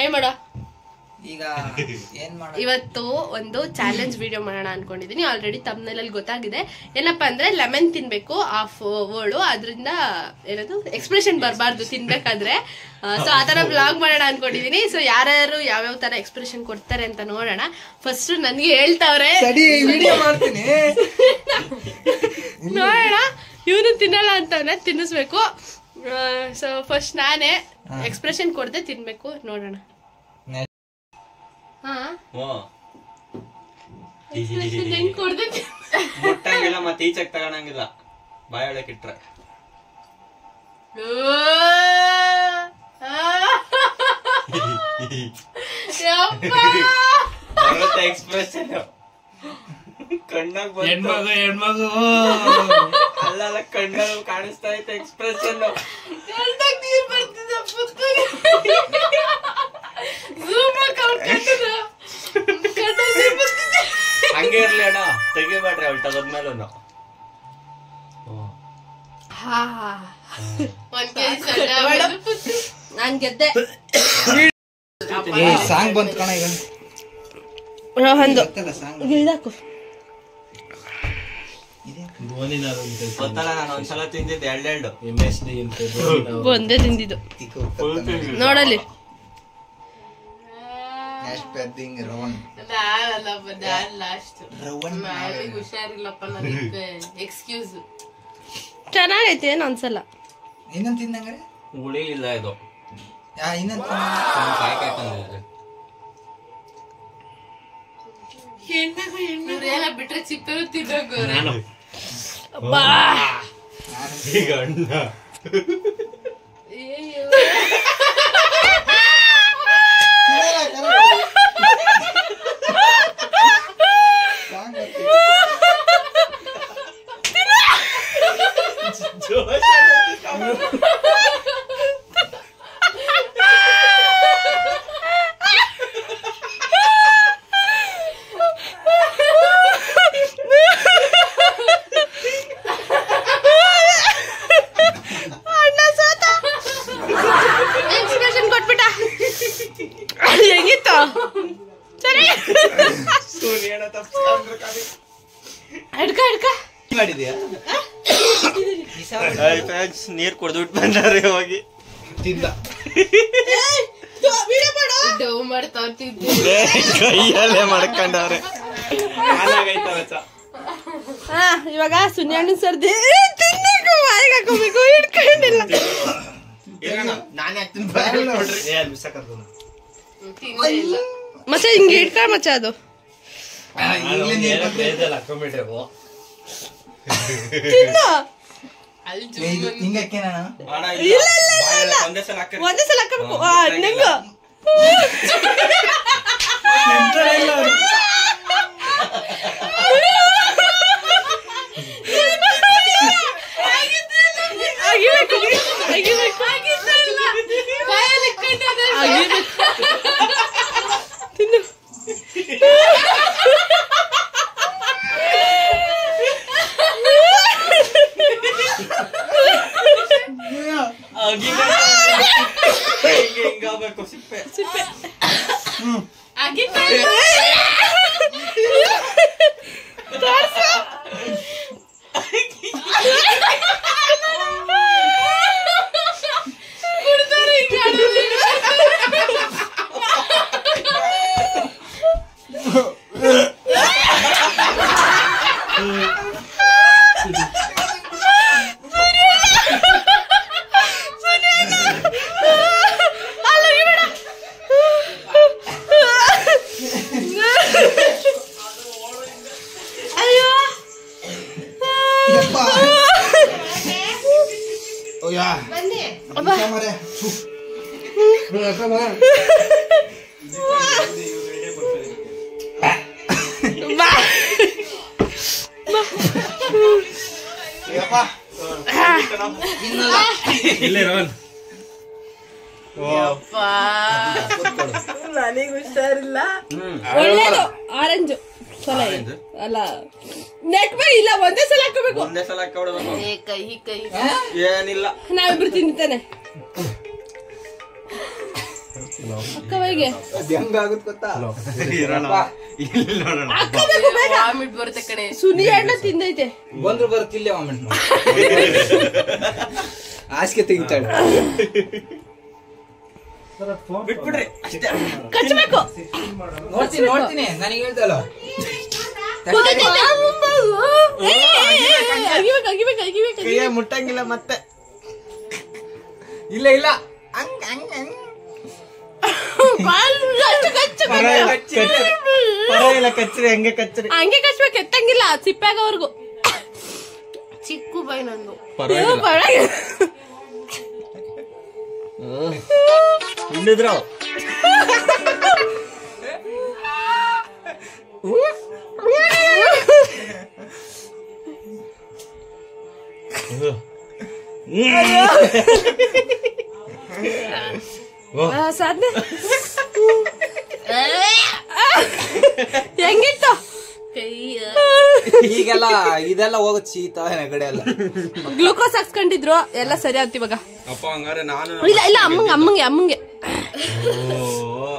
ಏನ್ ಮಾಡೋ ಈಗ ಏನ್ ಮಾಡ ಇವತ್ತು ಒಂದು ಚಾಲೆಂಜ್ ವಿಡಿಯೋ ಮಾಡೋಣ ಅನ್ಕೊಂಡಿದೀನಿ ಆಲ್ರೆಡಿ ತಮ್ನಲ್ಲಿ ಗೊತ್ತಾಗಿದೆ ಏನಪ್ಪಾ ಅಂದ್ರೆ ಲೆಮನ್ ತಿನ್ಬೇಕು ಆಫ್ ಓಳು ಅದರಿಂದ ಏನದು ಎಕ್ಸ್ಪ್ರೆಷನ್ ಬರಬಾರ್ದು ತಿನ್ಬೇಕಾದ್ರೆ ಸೊ ಆ ತರ ಬ್ಲಾಗ್ ಮಾಡೋಣ ಅನ್ಕೊಂಡಿದೀನಿ ಸೊ ಯಾರ್ಯಾರು ಯಾವ್ಯಾವ ತರ ಎಕ್ಸ್ಪ್ರೆಷನ್ ಕೊಡ್ತಾರೆ ಅಂತ ನೋಡೋಣ ಫಸ್ಟ್ ನನ್ಗೆ ಹೇಳ್ತಾವ್ರೆ ಸರಿ ವಿಡಿಯೋ ಮಾಡ್ತೀನಿ ನೋಡೋಣ ಇವನು ತಿನ್ನಲ್ಲ ಅಂತವ್ನೆ ತಿನ್ನಿಸ್ಬೇಕು ಸೊ ಫಸ್ಟ್ ನಾನೇ ಎಕ್ಸ್ಪ್ರೆಷನ್ ಕೊಡದೆ ತಿನ್ಬೇಕು ನೋಡೋಣ ಹಾ expression ಹೆಂಗ್ ಕೊಡ್ದೆ ತಿನ್- ಮುಟ್ಟಂಗಿಲ್ಲ ಮತ್ತೆ ಈಚೆಗ್ ತಗೊಳಂಗಿಲ್ಲ ಬಾಯೊಳಕ್ ಇಟ್ರೆ ಯಪ್ಪ. ಬರುತ್ತೆ ಎಕ್ಸ್ಪ್ರೆಷನ್ ಕಣ್ಣಾಗ ಹೆಣ್ಮಗು ಹೆಣ್ಮಗು ಅಲ್ಲಲ್ಲ ಕಣ್ಣಾಗ ಕಾಣಿಸ್ತಾ ಐತೆ ಎಕ್ಸ್ಪ್ರೆಷನ್ ಕಣ್ಣಿಗ್ ನೀರ್ ಬರ್ತಿದೆ ಪುಸ್ತಕ. Zoom ಹಾಕ್ ಅವ್ನ್ ಕಣ್ಣನ್ನ. ಕಣ್ಣಾಗ್ ನೀರ್ ಬರ್ತಿದೆ. ಹಂಗೆ ಇರ್ಲಿ ಅಣ್ಣ ತೆಗಿಬೇಡ್ರಿ ಅವಳು ತಗದ್ಮೇಲೂ ಹಾ. ಒಂದ್ ಕೆಜಿ ಸೊಳ್ಳೆ ಆಗ್ಬೋದು. ನಾನ್ ಗೆದ್ದೆ ಏ ಸಾಂಗ್ ಬಂತ್ ಕಣ ಈಗ ರೋಹನ್ದು ಗೊತ್ತಲ್ಲ ಸಾಂಗ್ ಗಿಲ್ದಾಕು ಧೋನಿನಾರು ಅಂತ ಗೊತ್ತಲ್ಲ ನಾನು ಒಂದ್ಸಲ ತಿಂದಿದ್ದೆ ಎರಡೆರಡು ಎಮ್ ಎಸ್ ಡಿ ಅಂತ ಧೋನಿನಾರು. ಒಂದೇ ತಿಂದಿದ್ದು ನೋಡಲಿ ನ್ಯಾಶ್ ಪೆದ್ದಿಂಗ್ ರವನ್ ರವನ್ ಹುಷಾರಿಲ್ಲಪ್ಪ ನನಗೆ ಎಕ್ಸ್ಕ್ಯೂಸ್ ಚೆನ್ನಾಗೈತೆ ಏನು ಅನ್ಸಲ್ಲ ಇನ್ನೊಂದ್ ತಿಂದಂಗ್ರೆ ಹುಳಿ ಇಲ್ಲ ಇದು ಯಾ ಇನ್ನೊಂದ್ ಕಾಯಿ ಕಾಯಿ ತಂದಿದ್ದೆ ಇವ್ರೆಲ್ಲ ಬಿಟ್ರೆ ಚಿಕ್ಕರು ತಿನ್ನೋಕು ನಾನು ಬಾ ಈಗ ಅಣ್ಣ ಅಣ್ಣ ಸೋತ ಎಕ್ಸ್ಪ್ರೆಷನ್ ಕೊಟ್ಬಿಟ್ಟ ಹೆಂಗಿತ್ತು ಸರಿ ಹಿಡ್ಕ ಹಿಡ್ಕ ಮಾಡಿದ್ಯಾ ನೀರ್ ಕುಡ್ದ್ಬಿಟ್ಟು ಬಂದಾರೆ ಹೋಗಿ ತಿಂದ ಡವ್ ಮಾಡ್ತಾವ್ ತಿಂತಿ ಕೈಯಲ್ಲೇ ಮಾಡ್ಕೊಂಡವ್ರೆ ಹಾ ಇವಾಗ ಸುನ್ಯಾಣ್ಣ ಸರ್ದಿ ತಿನ್ನಬೇಕು ಬಾಯಿಗೆ ಹಾಕೋಬೇಕು ಹಿಡ್ಕೊಂಡಿಲ್ಲ ನಾನೇ ಹಾಕ್ತೀನಿ ಏ ಅಲ್ಲಿ ಬಿಸಾಕರ್ದು ಮತ್ತೆ ಹಿಂಗೆ ಹಿಡ್ಕ ಮಚ್ಚ ಅದು ಈಗಲೇ ನೀರ್ ಬಂದ್ರೆ ಹಾಕೊಂಬಿಟ್ರೆ ತಿನ್ನು ಏ, ಇದು ಹಿಂಗಕ್ಕೆ ನಾನು ಅಣ್ಣ ಇಲ್ಲ, ಇಲ್ಲ, ಇಲ್ಲ, ಬಾಯಲ್ಲಿ ಇಲ್ಲ. ಒಂದೇ ಸಲ ಹಾಕಿದ್ರೆ ಒಂದೇ ಸಲ ಹಾಕಬೇಕು ಆ ನಂಗ ಅಗಿಬೇಕು ಅಗಿಬೇಕು ಅಗಿಬೇಕು ತಿನ್ನು ಹಿಂಗೆ ಹಿಂಗಾಗ್ಬೇಕು ಸಿಪ್ಪೆ ಸಿಪ್ಪೆ ಅಯ್ಯೋ ಯಪ್ಪ ಓಯಾ ಬನ್ನಿ ಮರೆ ಬಾ ಯಪ್ಪ ಇಲ್ಲೇ ರೋಹನ್ ನನಗೆ ಹುಷಾರಿಲ್ಲ ಒಳ್ಳೇದು ಆರೆಂಜ್ ಚಲೋ ಇದೆ. ಅಲ್ಲ ನೆಟ್ ಬೈ ಇಲ್ಲ ಒಂದೇ ಸಲ ಹಾಕೋಬೇಕು ಒಂದೇ ಸಲ ಹಾಕೊಡ್ಬೇಕು ಏ ಕೈ ಕೈ ಏನಿಲ್ಲ ನಾವಿಬ್ರು ತಿಂತಾನೆ ಅಕ್ಕವಿಗೆ ಅದ್ ಹೆಂಗಾಗುತ್ತೆ ಗೊತ್ತಾ ಇರೋಣ ಇಲ್ಲಿ ನೋಡೋಣ ವಾಮಿಟ್ ಬರುತ್ತೆ ಕಣೆ ಸುನಿ ಹಣ್ಣ ತಿಂದೈತೆ ಬಂದ್ರು ಬರ್ತಿಲ್ಲ ವಾಮೆಂಟ್ ಹಾಸಿಗೆ ತೆಗಿತಾಳೆ ಬಿಟ್ಬಿಡ್ರಿ ಅಷ್ಟೇ ಕಚ್ಚಬೇಕು ನೋಡ್ತೀನಿ ನೋಡ್ತೀನಿ ನನಗೆ ಹೇಳ್ದಲ್ಲ ಅಗಿಬೇಕು ಅಗಿಬೇಕು ಅಗಿಬೇಕು ಕೈಯ ಮುಟ್ಟಂಗಿಲ್ಲ ಮತ್ತೆ ಇಲ್ಲ ಇಲ್ಲ ಹಂಗ್ ಹಂಗ್ ಹಂಗ್ ಪರವಾಗಿಲ್ಲ ಕಚ್ಚರಿ ಹಂಗೆ ಕಚ್ಚರಿ ಹಂಗೆ ಕಚ್ಬೇಕು ಎತ್ತಂಗಿಲ್ಲ ಸಿಪ್ಪಾಗವರ್ಗು ಚಿಕ್ಕು ಬೈ ನಂದು ಪರವಾಗಿಲ್ಲ. ಏ, ಪರವಾಗಿಲ್ಲ. ಹಿಂಡಿದ್ರು ಆ, ಸಾಧ್ನೆ ಹೆಂಗಿತ್ತು ಈಗೆಲ್ಲ ಇದೆಲ್ಲ ಹೋಗುತ್ತೆ ಶೀತ ನೆಗಡೆ ಎಲ್ಲ ಗ್ಲೂಕೋಸ್ ಹಾಕ್ಸ್ಕೊಂಡಿದ್ರು ಎಲ್ಲ ಸರಿ ಆಯ್ತು ಇವಾಗ ಅಪ್ಪ ಹಂಗಾರೆ ನಾನು ಇಲ್ಲ ಇಲ್ಲ ಅಮ್ಮಂಗೆ ಅಮ್ಮಂಗೆ ಅಮ್ಮಂಗೆ ಓ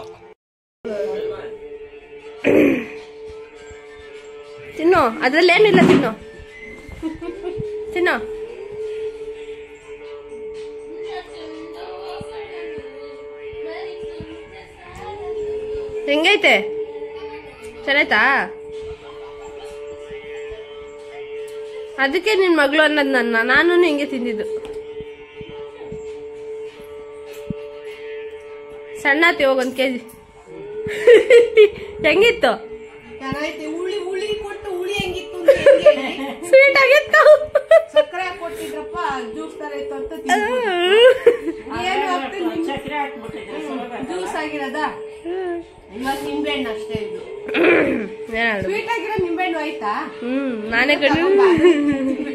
ತಿನ್ನು ಅದ್ರಲ್ಲಿ ಏನಿಲ್ಲ ತಿನ್ನು ತಿನ್ನು ಹೆಂಗೈತೆ ಚೆನ್ನಾಯ್ತಾ ಅದಕ್ಕೆ ನಿನ್ ಮಗಳು ಅನ್ನೋದು ನನ್ನ ನಾನು ಹಿಂಗೆ ತಿಂದಿದ್ದು ಸಣ್ಣ ಆತಿ ಹೋಗ್ ಒಂದ್ ಕೆಜಿ ಹೆಂಗಿತ್ತು ಚೆನ್ನಾಗೈತೆ ಹುಳಿ ಹುಳಿ ಕೊಟ್ಟು ಹುಳಿ ಹೆಂಗಿತ್ತು ಅಂತ ಹೆಂಗ್ ಹೇಳಿ? ಸ್ವೀಟ್ ಆಗಿತ್ತು ಸಕ್ಕರೆ ಕೊಟ್ಟಿದ್ರಪ್ಪ ಜ್ಯೂಸ್ ತರ ಇತ್ತು ಅಂತ ತಿಂದ್ಬಿಟ್ಟು. ಏನು ಜ್ಯೂಸ್ ಆಗಿರೋದ ಇವಾಗ ನಿಂಬೆಹಣ್ಣು ಅಷ್ಟೇ ಇದು ಏನಾದ್ರು ಸ್ವೀಟ್ ಆಗಿರೋ ನಿಂಬೆಹಣ್ಣು ಆಯ್ತಾ ಹ್ಮ್ ನಾನೇ ಕಣ್ಣು ತಗೊಂಬಾ.